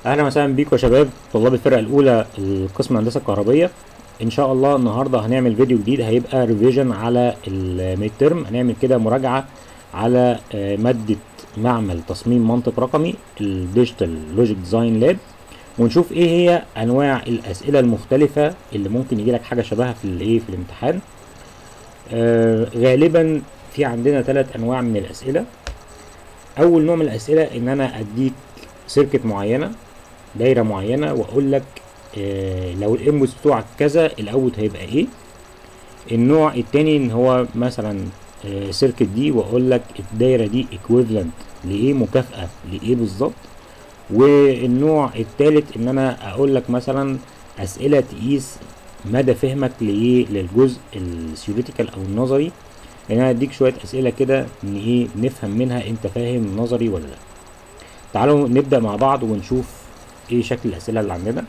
اهلا وسهلا بيكم يا شباب طلاب الفرقه الاولى القسم الهندسه الكهربيه ان شاء الله النهارده هنعمل فيديو جديد هيبقى ريفيجن على الميد ترم هنعمل كده مراجعه على آه، ماده معمل تصميم منطق رقمي الديجيتال لوجيك ديزاين لاب ونشوف ايه هي انواع الاسئله المختلفه اللي ممكن يجي لك حاجه شبهها في الايه في الامتحان آه غالبا في عندنا ثلاث انواع من الاسئله اول نوع من الاسئله ان انا اديك سيركت معينه دايره معينه واقول لك آه لو الانبوت بتوعك كذا الاوت هيبقى ايه النوع التاني ان هو مثلا آه سيركت دي واقول لك الدايره دي ايكويفالنت لايه مكافاه لايه بالظبط والنوع التالت ان انا اقول لك مثلا اسئله تقيس مدى فهمك لايه للجزء الثيوريتيكال او النظري ان انا اديك شويه اسئله كده ان ايه نفهم منها انت فاهم نظري ولا لا تعالوا نبدا مع بعض ونشوف ايه شكل الاسئله اللي عندنا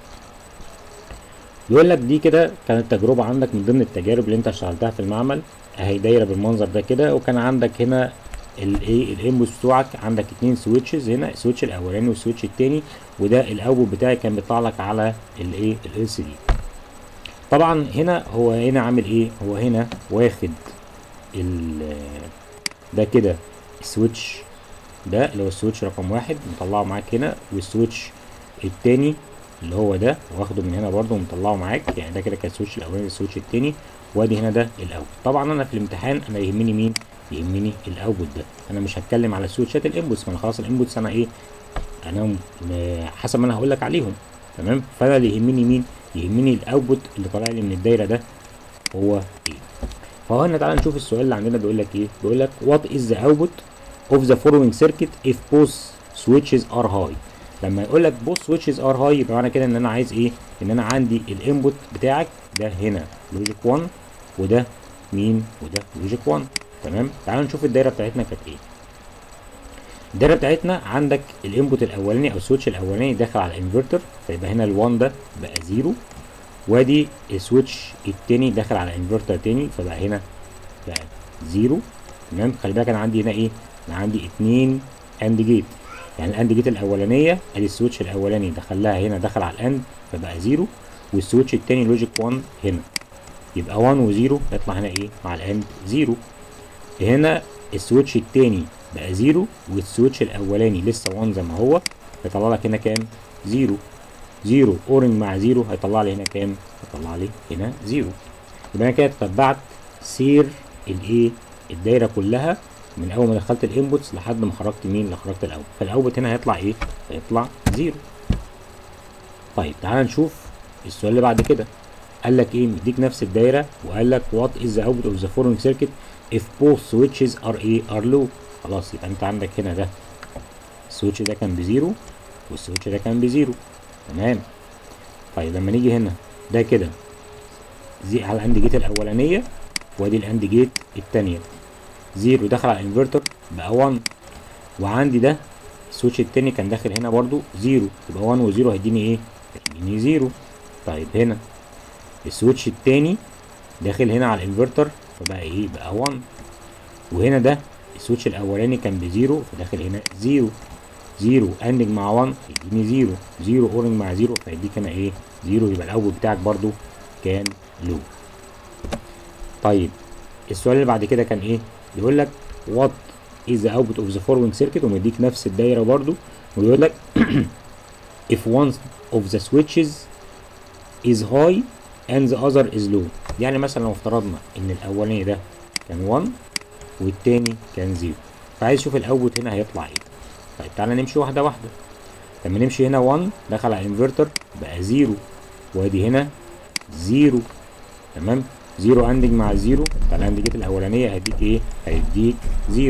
بيقول لك دي كده كانت تجربه عندك من ضمن التجارب اللي انت اشتغلتها في المعمل اهي دايره بالمنظر ده كده وكان عندك هنا الايه الانبوت بتوعك عندك اتنين سويتشز هنا السويتش الاولاني والسويتش التاني وده الاوتبوت بتاعي كان بيطلع لك على الايه ال سي دي طبعا هنا هو هنا عامل ايه هو هنا واخد ال ده كده السويتش ده اللي هو السويتش رقم واحد مطلعه معاك هنا والسويتش التاني اللي هو ده واخده من هنا برده ومطلعه معاك يعني ده كده كان السويتش الاولاني السويتش التاني وادي هنا ده الاوت طبعا انا في الامتحان انا يهمني مين يهمني الاوتبوت ده انا مش هتكلم على سويتشات الانبوتس ما انا خلاص الانبوتس انا ايه انا م- حسب ما انا هقول لك عليهم تمام فانا اللي يهمني مين يهمني الاوتبوت اللي طالع لي من الدايره ده هو ايه فهو هنا تعالى نشوف السؤال اللي عندنا بيقول لك ايه بيقول لك what is the output of the following circuit if both switches are high لما يقول لك both switches are high يبقى معنى كده ان انا عايز ايه ان انا عندي الانبوت بتاعك ده هنا لوجيك 1 وده مين وده لوجيك 1 تمام تعالوا نشوف الدايره بتاعتنا كانت ايه الدايره بتاعتنا عندك الانبوت الاولاني او السويتش الاولاني داخل على الانفرتر فيبقى هنا ال1 ده بقى زيرو وادي السويتش التاني داخل على انفرتر تاني فبقى هنا بقى زيرو تمام خلي بالك انا عندي هنا ايه انا عندي اتنين اند جيت يعني الاند جيت الاولانيه ادي السويتش الاولاني دخل لها هنا دخل على الاند فبقى زيرو والسويتش التاني لوجيك 1 هنا يبقى 1 و0 يطلع هنا ايه مع الاند زيرو هنا السويتش التاني بقى زيرو والسويتش الاولاني لسه 1 زي ما هو هيطلع لك هنا كام زيرو زيرو اورنج مع زيرو هيطلع لي هنا كام هيطلع لي هنا زيرو يبقى انا كده تتبعت سير الايه الدايره كلها من اول ما دخلت الانبوتس لحد ما خرجت مين لخرجت الاوت فالاوت هنا هيطلع ايه هيطلع زيرو طيب تعال نشوف السؤال اللي بعد كده قال لك ايه مديك نفس الدايره وقال لك وات از ذا اوتبوت اوف ذا فورنج سيركت if both switches are ايه are low خلاص يبقى انت عندك هنا ده السويتش ده كان بزيرو والسويتش ده كان بزيرو تمام طيب لما نيجي هنا ده كده زي على الاند جيت الاولانيه وادي الاند جيت الثانيه زيرو دخل على الانفرتر بقى 1 وعندي ده السويتش التاني كان داخل هنا برضو زيرو يبقى 1 وزيرو هيديني ايه هيديني زيرو طيب هنا السويتش التاني داخل هنا على الانفرتر فبقى ايه بقى 1 وهنا ده السويتش الاولاني كان بزيرو فداخل هنا زيرو زيرو اندج مع 1 يديني زيرو زيرو اورنج مع زيرو فيديك هنا ايه زيرو يبقى الاول بتاعك برضو كان لو طيب السؤال اللي بعد كده كان ايه بيقول لك what is the output of the following circuit ومديك نفس الدايره برضو ويقول لك if one of the switches is high and the other is low يعني مثلا لو افترضنا ان الاولاني ده كان 1 والتاني كان 0 فعايز اشوف الاوتبوت هنا هيطلع ايه طيب تعالى نمشي واحده واحده لما نمشي هنا 1 دخل على الانفرتر بقى 0 وادي هنا 0 تمام 0 اندج مع 0 تعالى الاند جيت الاولانيه هيديك ايه هيديك 0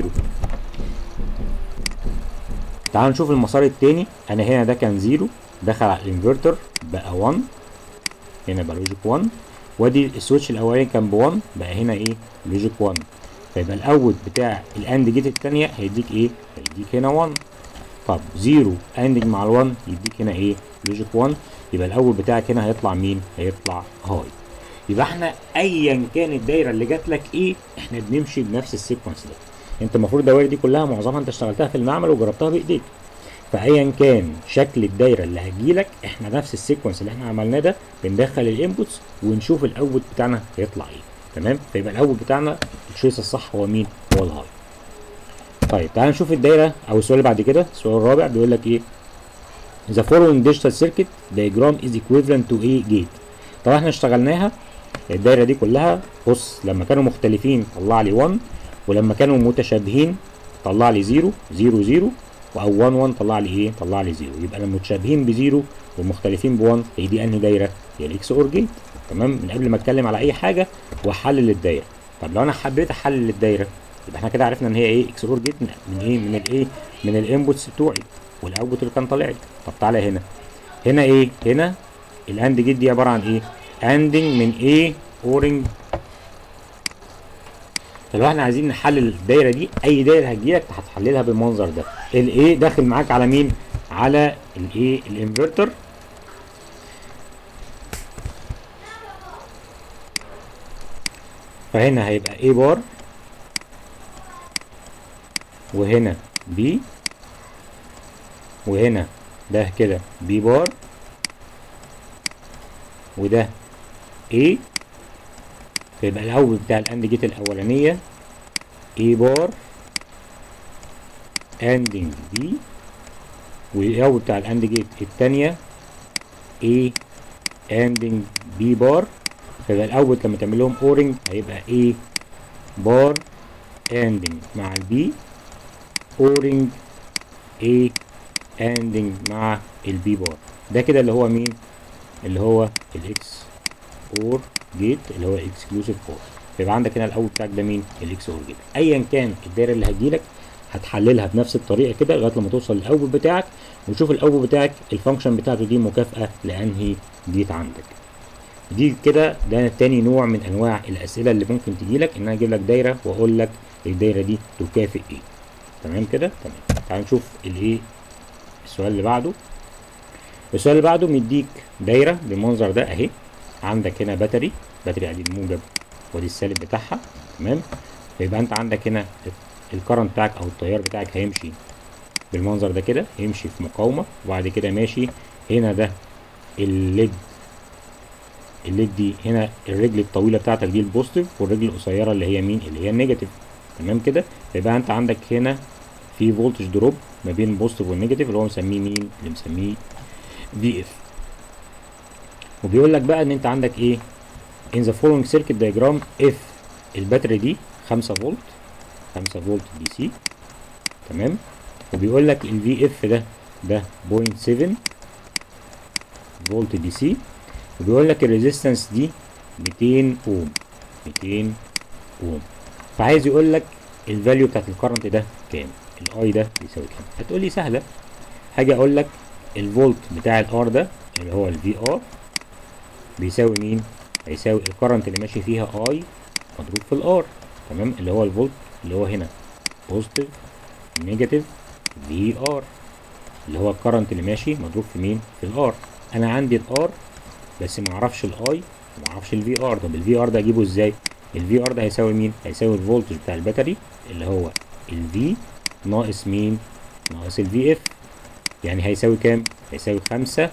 تعال نشوف المسار التاني انا هنا ده كان 0 دخل على الانفرتر بقى 1 هنا بقى لوجيك 1 وادي السويتش الاولاني كان ب 1 بقى هنا ايه لوجيك 1 فيبقى الاوت بتاع الاند جيت الثانيه هيديك ايه هيديك هنا 1 طب 0 اندج مع ال1 يديك هنا ايه لوجيك 1 يبقى الاول بتاعك هنا هيطلع مين هيطلع هاي يبقى احنا ايا كان الدايره اللي جات لك ايه احنا بنمشي بنفس السيكونس ده انت المفروض الدوائر دي كلها معظمها انت اشتغلتها في المعمل وجربتها بايديك فايا كان شكل الدايره اللي هتجيلك احنا نفس السيكونس اللي احنا عملناه ده بندخل الانبوتس ونشوف الاوتبوت بتاعنا هيطلع ايه تمام فيبقى الاوتبوت بتاعنا الشويس الصح هو مين هو الهاي طيب تعال نشوف الدايره او السؤال اللي بعد كده السؤال الرابع بيقول لك ايه The following digital circuit diagram is equivalent to a gate طبعا احنا اشتغلناها الدايره دي كلها بص لما كانوا مختلفين طلع لي 1 ولما كانوا متشابهين طلع لي 0 0 0 او 1 1 طلع لي ايه طلع لي 0 يبقى لما متشابهين ب 0 والمختلفين ب 1 هي دي انهي دايره هي الاكس اور جيت تمام من قبل ما اتكلم على اي حاجه واحلل الدايره طب لو انا حبيت احلل الدايره يبقى احنا كده عرفنا ان هي ايه اكس اور جيت من ايه من الايه من الانبوتس بتوعي والاوتبوت اللي كان طالع لي طب تعالى هنا هنا ايه هنا الاند جيت دي عباره عن ايه اندنج من ايه اورنج فلو احنا عايزين نحلل الدايره دي اي دايره هتجيلك هتحللها بالمنظر ده الايه داخل معاك على مين على الايه الانفرتر فهنا هيبقى A بار وهنا B وهنا ده كده B بار وده A فيبقى الأول بتاع الأند جيت الأولانية A بار اندنج B والأول بتاع الأند جيت التانية A اندنج B بار فيبقى الأول لما تعمل لهم أورنج هيبقى A بار اندنج مع البي أورنج A اندنج مع البي بار ده كده اللي هو مين اللي هو الاكس اور جيت اللي هو اكسكلوسيف اور فيبقى عندك هنا الاول بتاعك ده مين الاكس اور جيت ايا كان الدايره اللي هتجيلك هتحللها بنفس الطريقه كده لغايه لما توصل للاول بتاعك وتشوف الاول بتاعك الفانكشن بتاعته دي مكافاه لانهي جيت عندك دي كده ده تاني نوع من انواع الاسئله اللي ممكن تجيلك ان انا اجيب لك دايره واقول لك الدايره دي تكافئ ايه تمام كده تمام تعال نشوف الايه السؤال اللي بعده السؤال اللي بعده مديك دايره بالمنظر ده اهي عندك هنا باتري باتري ادي الموجب ودي السالب بتاعها تمام فيبقى انت عندك هنا الكرنت بتاعك او التيار بتاعك هيمشي بالمنظر ده كده يمشي في مقاومه وبعد كده ماشي هنا ده الليد الليد دي هنا الرجل الطويله بتاعتك دي البوزيتيف والرجل القصيره اللي هي مين اللي هي النيجاتيف تمام كده فيبقى انت عندك هنا في فولتج دروب ما بين البوزيتيف والنيجاتيف اللي هو مسميه مين اللي مسميه في اف وبيقول لك بقى ان انت عندك ايه in the following circuit diagram if الباتري دي 5 فولت 5 فولت دي سي تمام وبيقول لك الفي اف ده ده 0.7 فولت دي سي وبيقول لك الريزيستنس دي 200 اوم 200 اوم فعايز يقول لك الفاليو بتاعت الكرنت ده كام الاي ده بيساوي كام هتقول لي سهله حاجه اقول لك الفولت بتاع الار ده اللي هو الفي ار بيساوي مين هيساوي الكرنت اللي ماشي فيها اي مضروب في الار تمام اللي هو الفولت اللي هو هنا بوزيتيف نيجاتيف في ار اللي هو الكرنت اللي ماشي مضروب في مين في الار انا عندي الار بس ما اعرفش الاي وما اعرفش الفي ار طب الفي ار ده اجيبه ازاي الفي ار ده هيساوي مين هيساوي الفولتج بتاع الباتري اللي هو الفي ناقص مين ناقص الفي اف يعني هيساوي كام هيساوي خمسة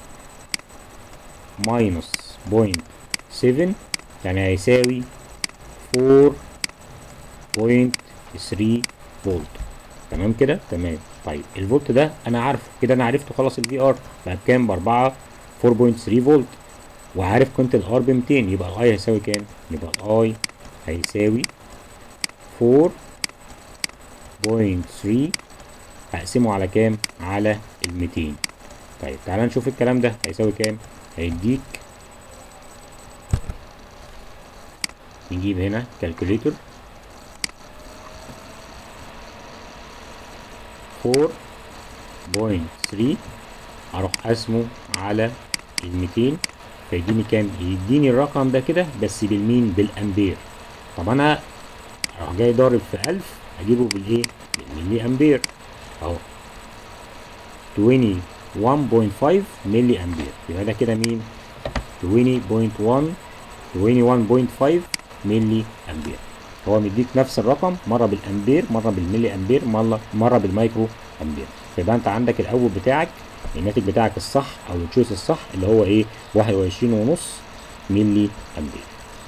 ماينس بوينت سيفن يعني هيساوي فور بوينت ثري فولت تمام كده تمام طيب الفولت ده انا عارفه كده انا عرفته خلاص الفي ار بقى بكام باربعة 4.3 فولت وعارف كنت الار ب 200 يبقى الاي هيساوي كام يبقى الاي هيساوي 4.3 هقسمه على كام على ال 200 طيب تعالى نشوف الكلام ده هيساوي كام هيديك نجيب هنا كالكوليتور 4.3 اروح قسمه على ال 200 فيديني كام يديني الرقم ده كده بس بالمين بالامبير طب انا اروح جاي ضارب في 1000 اجيبه بالايه بالملي امبير اهو 21.5 ملي امبير يبقى ده كده مين 20.1 21.5 ملي امبير هو مديك نفس الرقم مره بالامبير مره بالملي امبير مره مره بالمايكرو امبير فيبقى انت عندك الاول بتاعك الناتج بتاعك الصح او التشويس الصح اللي هو ايه 21 ونص ملي امبير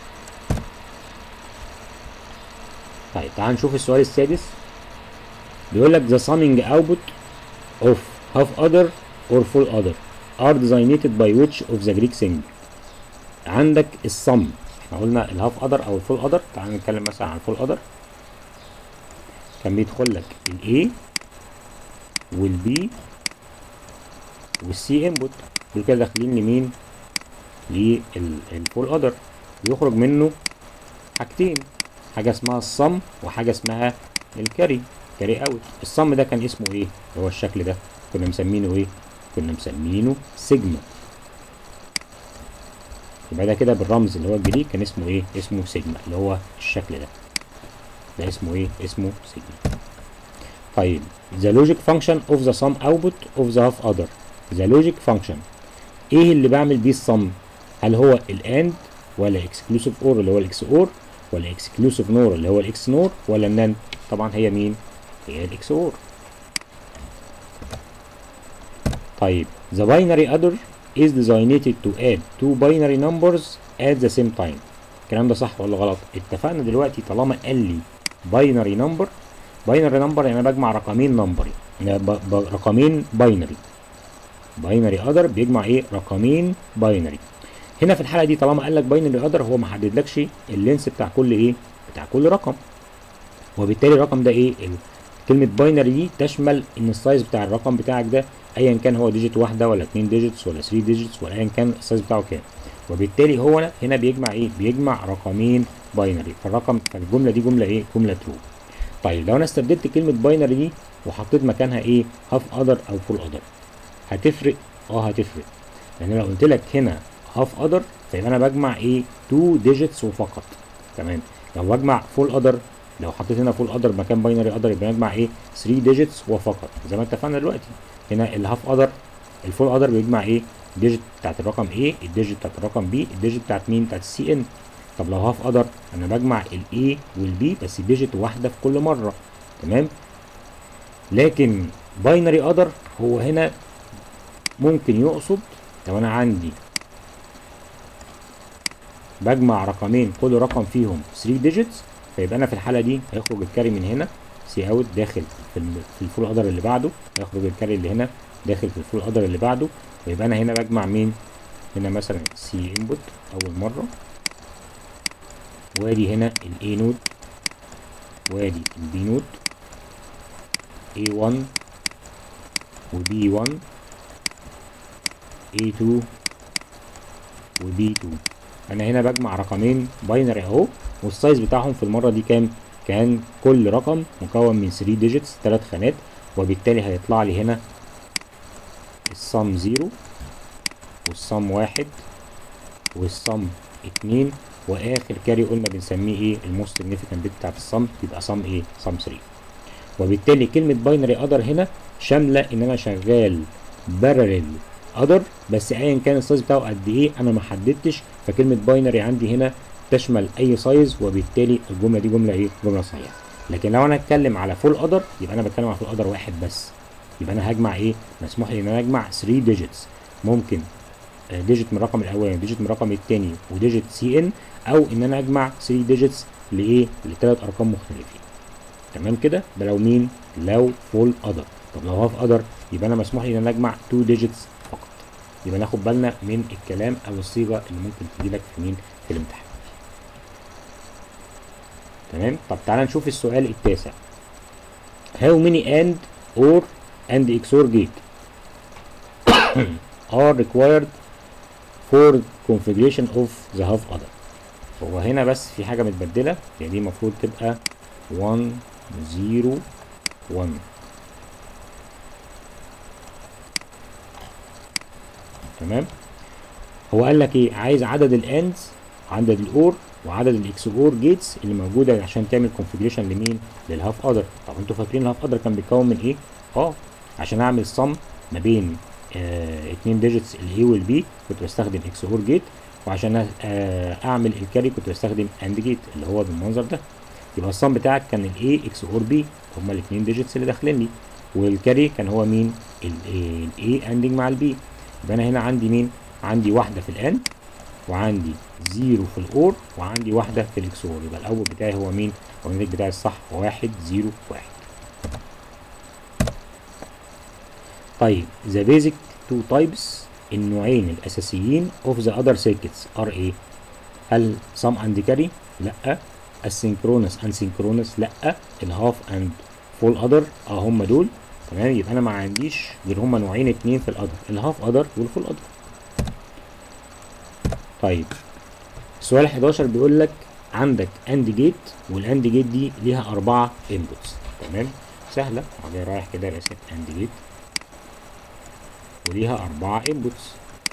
طيب تعال نشوف السؤال السادس بيقول لك the summing output of half other or full other are designated by which of the Greek single عندك الصم احنا قلنا الهاف اذر او الفول اذر تعال نتكلم مثلا عن الفول اذر كان بيدخل لك الاي والبي والسي انبوت دول كده داخلين لمين للفول اذر بيخرج منه حاجتين حاجه اسمها الصم وحاجه اسمها الكاري كاري اوت الصم ده كان اسمه ايه اللي هو الشكل ده كنا مسمينه ايه كنا مسمينه سيجما يبقى ده كده بالرمز اللي هو الجريك كان اسمه ايه اسمه سيجما اللي هو الشكل ده ده اسمه ايه اسمه سيجما طيب the logic function of the sum output of the half other the logic function ايه اللي بعمل بيه الصم هل هو الاند ولا exclusive or اللي هو الاكس اور ولا exclusive نور اللي هو الاكس نور ولا النان طبعا هي مين هي الاكس اور طيب the binary adder is designated to add two binary numbers at the same time الكلام ده صح ولا غلط اتفقنا دلوقتي طالما قال لي binary number binary number يعني انا بجمع رقمين نمبري يعني ب- ب- رقمين باينري باينري اذر بيجمع ايه رقمين باينري هنا في الحاله دي طالما قال لك باينري اذر هو ما حددلكش اللينس بتاع كل ايه بتاع كل رقم وبالتالي الرقم ده ايه ال- كلمه باينري دي تشمل ان السايز بتاع الرقم بتاعك ده ايا كان هو ديجيت واحده ولا اتنين ديجيتس ولا 3 ديجيتس ولا ايا كان السايز بتاعه كام وبالتالي هو هنا بيجمع ايه بيجمع رقمين باينري فالرقم فالجمله دي جمله ايه جمله ترو طيب لو انا استبدلت كلمه باينري دي وحطيت مكانها ايه هاف اذر او فول اذر هتفرق اه هتفرق لان انا لو قلت لك هنا هاف اذر فيبقى انا بجمع ايه 2 ديجيتس وفقط تمام لو بجمع فول اذر لو حطيت هنا فول اذر مكان باينري اذر يبقى بجمع ايه 3 ديجيتس وفقط زي ما اتفقنا دلوقتي هنا الهاف اذر الفول اذر بيجمع ايه الديجيت بتاعت الرقم A الديجيت بتاعت الرقم B الديجيت بتاعت مين بتاعت السي ان طب لو هاف اذر انا بجمع الاي والبي بس ديجيت واحده في كل مره تمام لكن باينري اذر هو هنا ممكن يقصد لو انا عندي بجمع رقمين كل رقم فيهم 3 ديجيتس فيبقى انا في الحاله دي هيخرج الكاري من هنا سي اوت داخل في الم- في الفول اذر اللي بعده هيخرج الكاري اللي هنا داخل في الفول اذر اللي بعده ويبقى انا هنا بجمع مين هنا مثلا سي انبوت اول مره وادي هنا الاي نود وادي البي نود A1 وبي 1 A2 وبي 2 انا هنا بجمع رقمين باينري اهو والسايز بتاعهم في المره دي كام كان كل رقم مكون من 3 ديجيتس 3 خانات وبالتالي هيطلع لي هنا الصم 0 والصم 1 والصم 2 واخر كاري قلنا بنسميه ايه الموست سيجنيفيكانت بيت بتاعت الصم يبقى صم ايه صم 3 وبالتالي كلمه باينري اذر هنا شامله ان انا شغال بارلل اذر بس ايا كان السايز بتاعه قد ايه انا ما حددتش فكلمه باينري عندي هنا تشمل اي سايز وبالتالي الجمله دي جمله ايه جمله صحيحه لكن لو انا اتكلم على فول اذر يبقى انا بتكلم على فول اذر واحد بس يبقى انا هجمع ايه مسموح لي ان انا اجمع 3 ديجيتس ممكن ديجيت من الرقم الاولاني ديجيت من الرقم الثاني وديجيت سي ان او ان انا اجمع 3 ديجيتس لايه لثلاث ارقام مختلفين تمام كده ده لو مين لو فول اذر طب لو هاف اذر يبقى انا مسموح لي ان انا اجمع 2 ديجيتس فقط يبقى ناخد بالنا من الكلام او الصيغه اللي ممكن تجي لك في مين في الامتحان تمام طب تعالى نشوف السؤال التاسع how many and or and XOR gate are required for configuration of the half other هو هنا بس في حاجة متبدلة يعني دي المفروض تبقى 1 0 1 تمام هو قال لك ايه عايز عدد الاندز عدد الاور وعدد الاكسبور جيتس اللي موجوده عشان تعمل كونفيجريشن لمين للهاف اذر طب انتوا فاكرين الهاف اذر كان بيتكون من ايه اه عشان اعمل صم ما بين آه اتنين ديجيتس الاي والبي كنت بستخدم اكسبور جيت وعشان آه اعمل الكاري كنت بستخدم اند جيت اللي هو بالمنظر ده يبقى الصم بتاعك كان الاي اكس اور بي هما الاثنين ديجيتس اللي داخلين لي والكاري كان هو مين الاي اندنج مع البي يبقى انا هنا عندي مين عندي واحده في الان وعندي زيرو في الاور وعندي واحده في الاكسور يبقى الاول بتاعي هو مين هو الناتج بتاعي الصح واحد زيرو واحد طيب the basic two types النوعين الاساسيين of the other circuits are ايه هل sum and carry لا asynchronous unsynchronous لا الهاف and full other اه هم دول تمام يبقى انا ما عنديش غير هم نوعين اتنين في الادر الهاف ادر والفول ادر طيب السؤال 11 بيقول لك عندك اند جيت والاند جيت دي ليها اربعه انبوتس تمام سهله وبعدين رايح كده راسم اند جيت وليها اربعه انبوتس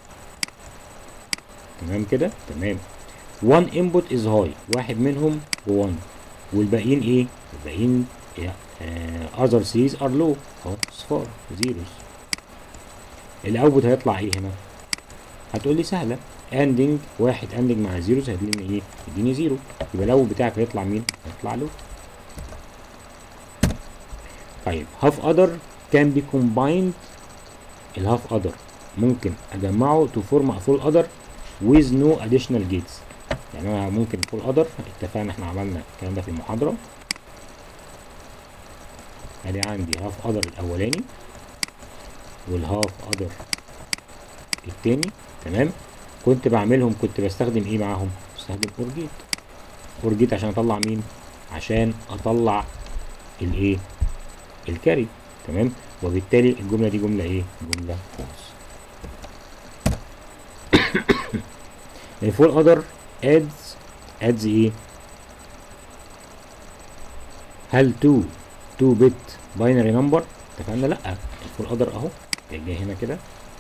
تمام كده تمام one input is high واحد منهم ب 1 والباقيين ايه الباقيين إيه؟ آه other series are low اهو صفار زيروز الاوتبوت هيطلع ايه هنا هتقول لي سهله اندنج واحد اندنج مع زيروز هيديني ايه يديني زيرو يبقى الاول بتاعك هيطلع مين هيطلع له طيب هاف اذر كان بي كومبايند الهاف اذر ممكن اجمعه تو فورم ا فول اذر with no additional gates يعني انا ممكن فول اذر اتفقنا احنا عملنا الكلام ده في المحاضره ادي عندي هاف اذر الاولاني والهاف اذر التاني تمام كنت بعملهم كنت بستخدم ايه معاهم بستخدم اور جيت اور جيت عشان اطلع مين عشان اطلع الايه الكاري تمام وبالتالي الجمله دي جمله ايه جمله فولس الفول اذر ادز ادز ايه هل 2 2 بت باينري نمبر اتفقنا لا الفول اذر اهو جاي هنا كده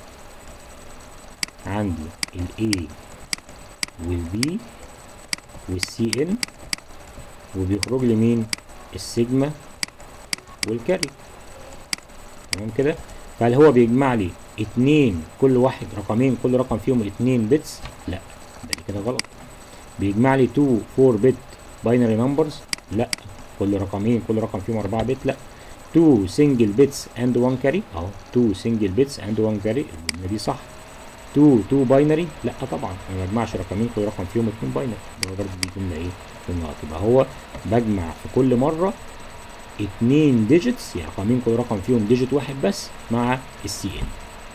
عندي ال A وال B وال CN وبيخرج لي مين السيجما والكاري تمام كده فهل هو بيجمع لي اتنين كل واحد رقمين كل رقم فيهم اتنين بيتس لا ده كده غلط بيجمع لي 2 4 بت باينري نمبرز لا كل رقمين كل رقم فيهم 4 بت لا 2 سنجل بيتس اند 1 كاري اهو 2 سنجل بيتس اند 1 كاري الجمله دي صح 2 2 باينري لا طبعا انا ما بجمعش رقمين كل رقم فيهم 2 باينري يبقى برضه دي جمله ايه جمله غلط يبقى هو بجمع في كل مره اتنين ديجيتس يعني رقمين كل رقم فيهم ديجيت واحد بس مع السي ان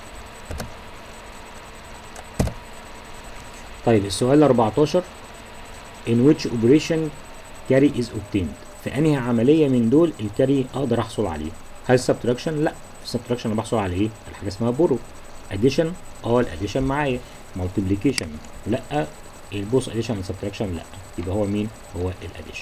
طيب السؤال 14 in which operation carry is obtained في انهي عمليه من دول الكاري اقدر احصل عليه هل subtraction لا subtraction انا بحصل على ايه الحاجه اسمها بورو addition اه الاديشن معايا multiplication لا البوس اديشن subtraction لا يبقى هو مين هو الاديشن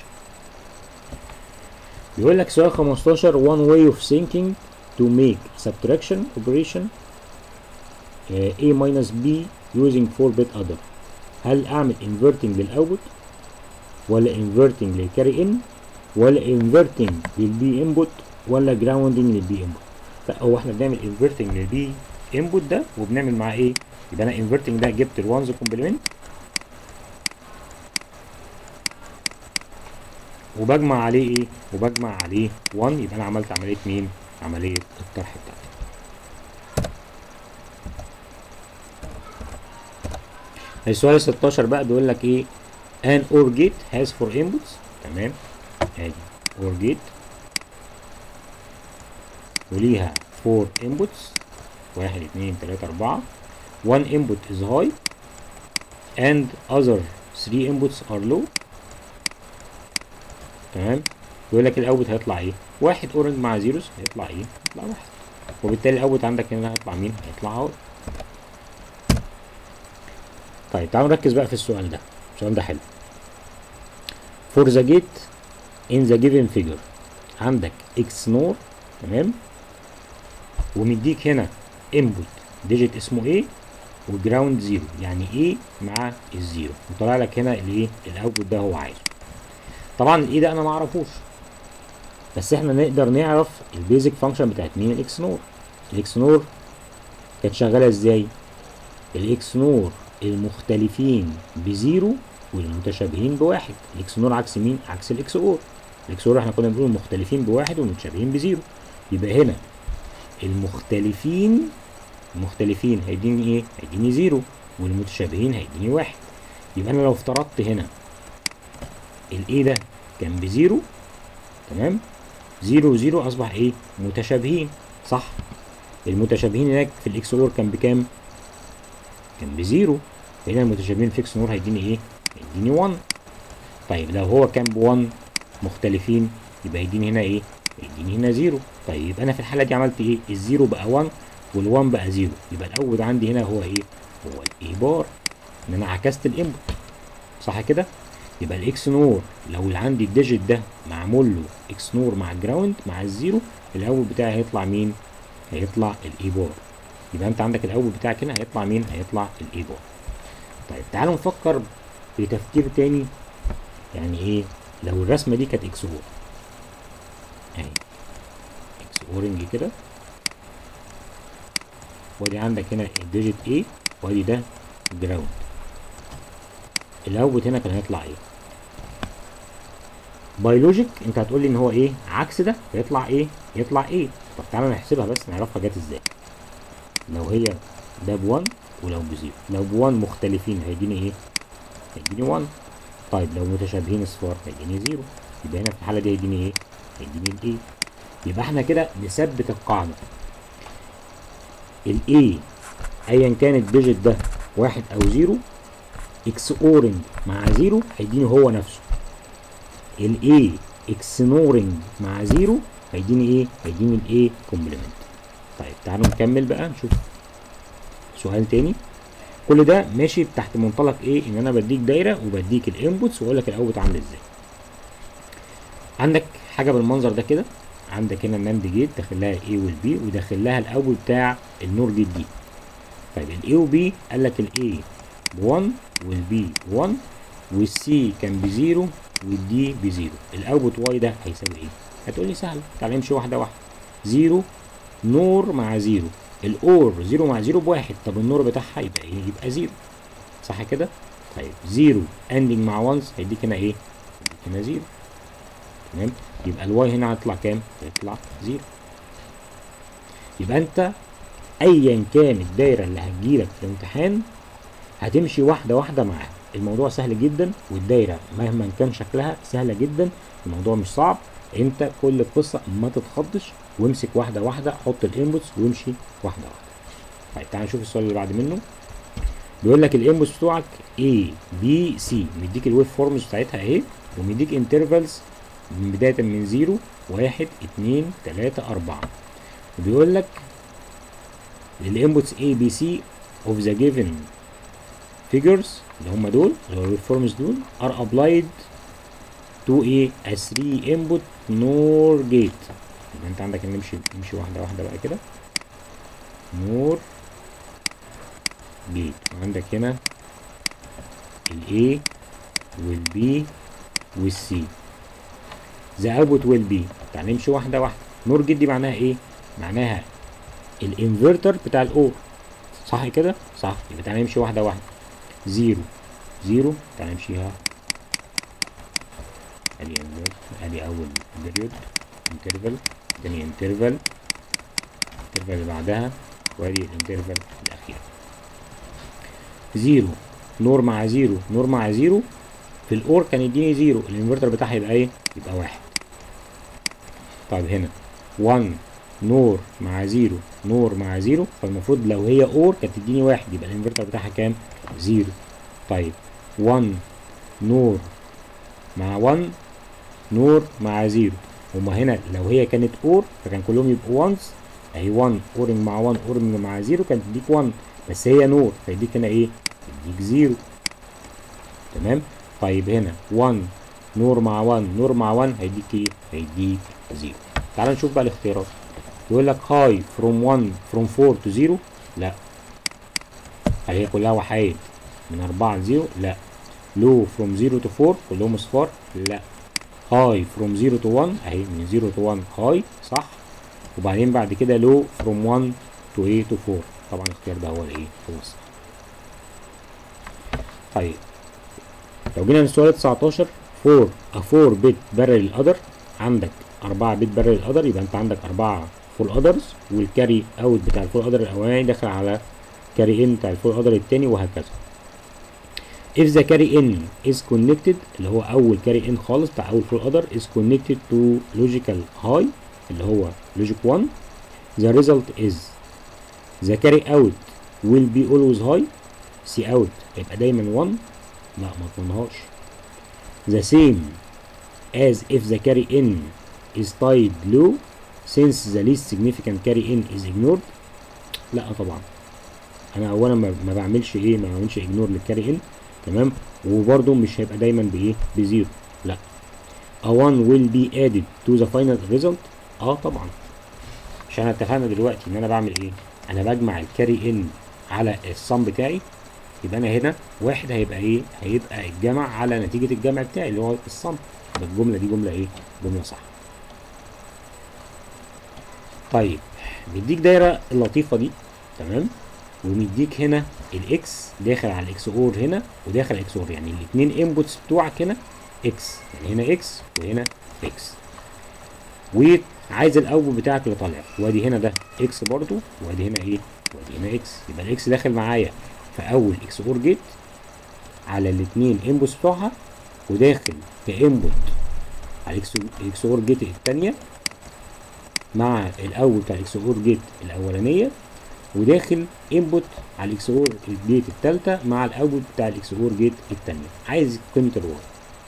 بيقول لك سؤال 15 one way of thinking to make subtraction operation uh, a minus b using 4 bit adder هل اعمل inverting للاوتبوت ولا inverting للكاري ان ولا inverting للبي انبوت ولا grounding للبي انبوت لا هو احنا بنعمل inverting للبي انبوت ده وبنعمل معاه ايه يبقى انا inverting ده جبت الوانز كومبلمنت وبجمع عليه ايه وبجمع عليه 1 يبقى انا عملت عمليه مين عمليه الطرح بتاعتي السؤال 16 بقى بيقول لك ايه an or gate has four inputs تمام ادي or gate وليها 4 inputs واحد اتنين تلاتة أربعة one input is high and other three inputs are low تمام يقول لك الاوت هيطلع ايه واحد اورنج مع زيروز هيطلع ايه هيطلع واحد وبالتالي الاوت عندك هنا هيطلع مين هيطلع اهو طيب تعالوا نركز بقى في السؤال ده السؤال ده حلو for the gate in the given figure عندك x نور تمام ومديك هنا input ديجيت اسمه ايه وجراوند زيرو يعني ايه مع الزيرو وطلع لك هنا الايه الاوتبوت ده هو عايزه طبعا الايه ده انا ما اعرفوش بس احنا نقدر نعرف البيزك فانكشن بتاعت مين الاكس نور الاكس نور كانت شغاله ازاي الاكس نور المختلفين بزيرو والمتشابهين بواحد الاكس نور عكس مين عكس الاكس اور الاكس اور احنا كنا بنقول مختلفين بواحد ومتشابهين بزيرو يبقى هنا المختلفين المختلفين هيديني ايه هيديني زيرو والمتشابهين هيديني واحد يبقى انا لو افترضت هنا الايه ده كان بزيرو تمام زيرو وزيرو اصبح ايه متشابهين صح المتشابهين هناك في الاكس اور كان بكام كان بزيرو هنا المتشابهين في اكس نور هيديني ايه هيديني 1 طيب لو هو كان ب 1 مختلفين يبقى يديني هنا ايه يديني هنا زيرو طيب يبقى انا في الحاله دي عملت ايه الزيرو بقى 1 وال1 بقى زيرو يبقى الاول عندي هنا هو ايه هو الاي بار ان انا عكست الانبوت صح كده يبقى الاكس نور لو اللي عندي الديجيت ده معمول له اكس نور مع الجراوند مع الزيرو الاول بتاعي هيطلع مين هيطلع الاي بار يبقى انت عندك الاول بتاعك هنا هيطلع مين هيطلع الاي بار طيب تعالوا نفكر بتفكير تاني يعني ايه لو الرسمه دي كانت اكس اور اهي اكس اورنج كده وادي عندك هنا الديجيت A وادي ده جراوند الاوتبوت هنا كان هيطلع ايه باي لوجيك انت هتقول لي ان هو ايه عكس ده فيطلع ايه يطلع ايه طب تعالى نحسبها بس نعرفها جت ازاي لو هي ده ب1 ولو بزيرو لو ب1 مختلفين هيديني ايه هيديني 1 طيب لو متشابهين اصفار هيديني زيرو يبقى هنا في الحاله دي هيديني ايه هيديني الايه يبقى احنا كده نثبت القاعده الاي ايا كان الديجيت ده واحد او زيرو اكس اورنج مع زيرو هيديني هو نفسه الاي اكس نورنج مع زيرو هيديني ايه هيديني الاي كومبلمنت طيب تعالوا نكمل بقى نشوف سؤال تاني كل ده ماشي تحت منطلق ايه ان انا بديك دايره وبديك الانبوتس واقول لك الاوتبوت عامل ازاي عندك حاجه بالمنظر ده كده عندك هنا الناند جيت داخل لها الاي والبي وداخل لها الاول بتاع النور جيت دي طيب الاي وبي قال لك الاي ب 1 والبي 1 والسي كان بزيرو والدي بزيرو الاوتبوت واي ده هيساوي ايه؟ هتقول لي سهل تعالى نمشي واحده واحده زيرو نور مع زيرو الاور زيرو مع زيرو بواحد طب النور بتاعها يبقى ايه؟ يبقى زيرو صح كده؟ طيب زيرو اندنج مع وانز هيديك هنا ايه؟ هيديك هنا زيرو تمام؟ يبقى الواي هنا هيطلع كام؟ هيطلع زيرو يبقى انت ايا كان الدايره اللي هتجيلك في الامتحان هتمشي واحده واحده معاها الموضوع سهل جدا والدايره مهما كان شكلها سهله جدا الموضوع مش صعب انت كل القصه ما تتخضش وامسك واحده واحده حط الانبوتس وامشي واحده واحده طيب تعال نشوف السؤال اللي بعد منه بيقول لك الانبوتس بتوعك A B C مديك الويف فورمز بتاعتها اهي ومديك انترفالز من بدايه من 0 1 2 3 4 وبيقول لك الانبوتس A B C of the given figures اللي هم دول اللي هو الويف فورمز دول are applied to a a 3 input NOR gate يبقى انت عندك نمشي نمشي واحده واحده بقى كده NOR gate وعندك هنا ال A وال B وال C the output will be تعال نمشي واحده واحده NOR gate دي معناها ايه؟ معناها الانفرتر بتاع الاور صح كده؟ صح يبقى تعالى نمشي واحده واحده زيرو زيرو تعالى نمشيها ادي ادي اول بيريود انترفال تاني انترفال الانترفال اللي بعدها وادي الانترفال الاخير زيرو نور مع زيرو نور مع زيرو في الاور كان يديني زيرو الانفرتر بتاعها يبقى ايه يبقى واحد طيب هنا 1 نور مع زيرو نور مع زيرو فالمفروض لو هي اور كانت تديني واحد يبقى الانفرتر بتاعها كام زيرو طيب 1 نور مع 1 نور مع زيرو هما هنا لو هي كانت اور فكان كلهم يبقوا وانز اهي 1 اورنج مع 1 اورنج مع زيرو كانت تديك 1 بس هي نور فيديك هنا ايه يديك زيرو تمام طيب هنا 1 نور مع 1 نور مع 1 هيديك ايه هيديك زيرو تعال نشوف بقى الاختيارات يقول لك هاي فروم 1 فروم 4 تو 0 لا هل هي كلها وحايد من 4 ل 0 لا لو فروم 0 تو 4 كلهم اصفار لا هاي فروم 0 تو 1 اهي من 0 تو 1 هاي صح وبعدين بعد كده لو فروم 1 تو ايه تو 4 طبعا الاختيار ده هو الايه هو الصح طيب لو جينا للسؤال 19 4 a 4 bit barrel other عندك 4 بت barrel other يبقى انت عندك 4 فول ادرز والكاري اوت بتاع الفول ادر الاولاني داخل على كاري ان بتاع الفول ادر التاني وهكذا if the carry in is connected اللي هو اول carry in خالص بتاع اول فول ادر is connected to logical high اللي هو logic 1 the result is the carry out will be always high C out هيبقى دايما 1 لا ما تضمنهاش the same as if the carry in is tied low since the least significant carry in is ignored لا طبعا انا اولا ما, ما بعملش ايه ما بعملش اجنور للكاري ان تمام وبرده مش هيبقى دايما بايه بزيرو لا a 1 will be added to the final result اه طبعا عشان احنا اتفقنا دلوقتي ان انا بعمل ايه انا بجمع الكاري ان على الصم بتاعي يبقى انا هنا واحد هيبقى ايه هيبقى الجمع على نتيجة الجمع بتاعي اللي هو الصم يبقى الجملة دي جملة ايه جملة صح طيب مديك دايرة اللطيفة دي تمام ومديك هنا الاكس داخل على الاكس اور هنا وداخل على الاكس اور يعني الاثنين انبوتس بتوعك هنا اكس يعني هنا اكس وهنا اكس وعايز الاوتبوت بتاعك اللي طالع وادي هنا ده اكس برضو وادي هنا ايه وادي هنا اكس يبقى الاكس داخل معايا في اول اكس اور جيت على الاثنين انبوتس بتوعها وداخل كانبوت على الاكس اكس اور جيت الثانيه مع الاول بتاع الاكس اور جيت الاولانيه وداخل انبوت على الاكس اور جيت الثالثه مع الاوتبوت بتاع الاكس اور جيت الثانيه عايز قيمه الواي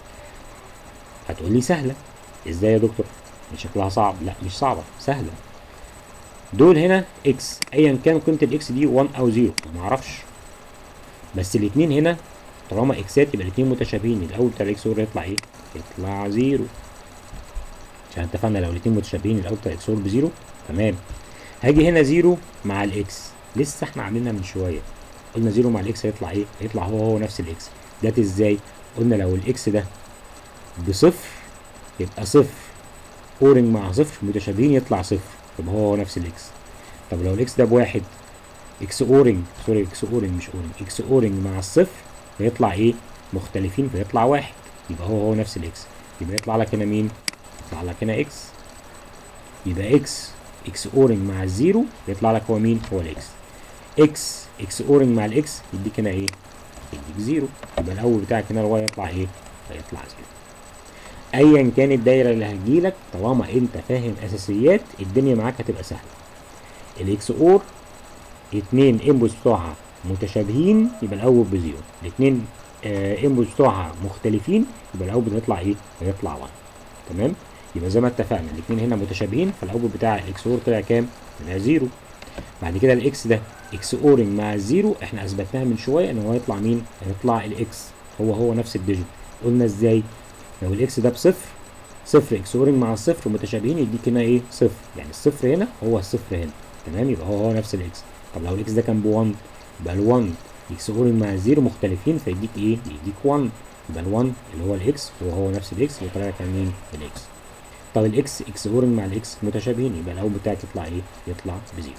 هتقول لي سهله ازاي يا دكتور مش شكلها صعب لا مش صعبه سهله دول هنا اكس ايا كان قيمه الاكس دي 1 او 0 ما اعرفش بس الاثنين هنا طالما اكسات يبقى الاثنين متشابهين الاول بتاع الاكس اور يطلع ايه يطلع 0 عشان اتفقنا لو الاثنين متشابهين الاول بتاع الاكس اور بزيرو تمام هاجي هنا زيرو مع الاكس لسه احنا عاملينها من شويه قلنا زيرو مع الاكس هيطلع ايه هيطلع هو هو نفس الاكس جت ازاي قلنا لو الاكس ده بصفر يبقى صفر اورنج مع صفر متشابهين يطلع صفر يبقى هو هو نفس الاكس طب لو الاكس ده بواحد اكس اورنج سوري اكس اورنج مش اورنج اكس اورنج مع الصفر فيطلع ايه مختلفين فيطلع واحد يبقى هو هو نفس الاكس يبقى يطلع لك هنا مين يطلع لك هنا اكس يبقى اكس اكس اورنج مع الزيرو يطلع لك هو مين هو الاكس اكس اكس اورنج مع الاكس يديك هنا ايه يديك زيرو يبقى الاول بتاعك هنا الواي يطلع ايه هيطلع زيرو ايا كانت الدايره اللي هتجيلك طالما انت فاهم اساسيات الدنيا معاك هتبقى سهله الاكس اور اتنين انبوتس بتوعها متشابهين يبقى الاول بزيرو الاتنين آه انبوتس بتوعها مختلفين يبقى الاول بيطلع ايه هيطلع 1 تمام يبقى زي ما اتفقنا الاثنين هنا متشابهين فالاوتبوت بتاع الاكس اور طلع كام؟ طلع زيرو بعد كده الاكس ده اكس اورنج مع الزيرو احنا اثبتناها من شويه ان هو هيطلع مين؟ هيطلع الاكس هو هو نفس الديجيت قلنا ازاي؟ لو الاكس ده بصفر صفر اكس اورنج مع الصفر متشابهين يديك هنا ايه؟ صفر يعني الصفر هنا هو الصفر هنا تمام يبقى هو هو نفس الاكس طب لو الاكس ده كان ب 1 يبقى ال 1 اكس اورنج مع الزيرو مختلفين فيديك ايه؟ يديك 1 يبقى ال 1 اللي هو الاكس هو هو نفس الاكس اللي طلع كان مين؟ الاكس طب الاكس اكس اورنج مع الاكس متشابهين يبقى الاول بتاعك يطلع ايه؟ يطلع بزيرو.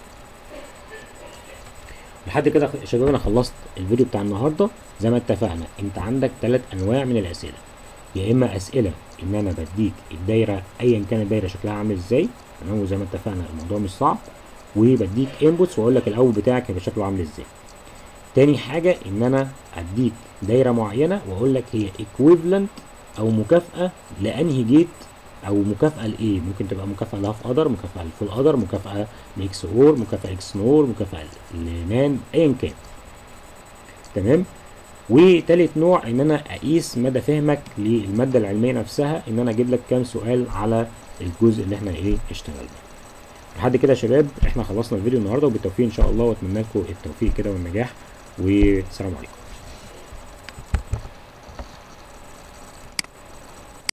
لحد كده يا شباب انا خلصت الفيديو بتاع النهارده زي ما اتفقنا انت عندك ثلاث انواع من الاسئله يا اما اسئله ان انا بديك الدايره ايا كان الدايره شكلها عامل ازاي تمام وزي ما اتفقنا الموضوع مش صعب وبديك انبوتس واقول لك الاول بتاعك هيبقى شكله عامل ازاي. تاني حاجه ان انا اديك دايره معينه واقول لك هي ايكويفالنت او مكافاه لانهي جيت او مكافاه لايه ممكن تبقى مكافاه لهاف قدر مكافاه لفول قدر مكافاه لاكس اور مكافاه اكس نور مكافاه لنان ايا كان تمام وتالت نوع ان انا اقيس مدى فهمك للماده العلميه نفسها ان انا اجيب لك كام سؤال على الجزء اللي احنا ايه اشتغلنا لحد كده يا شباب احنا خلصنا الفيديو النهارده وبالتوفيق ان شاء الله واتمنى لكم التوفيق كده والنجاح والسلام عليكم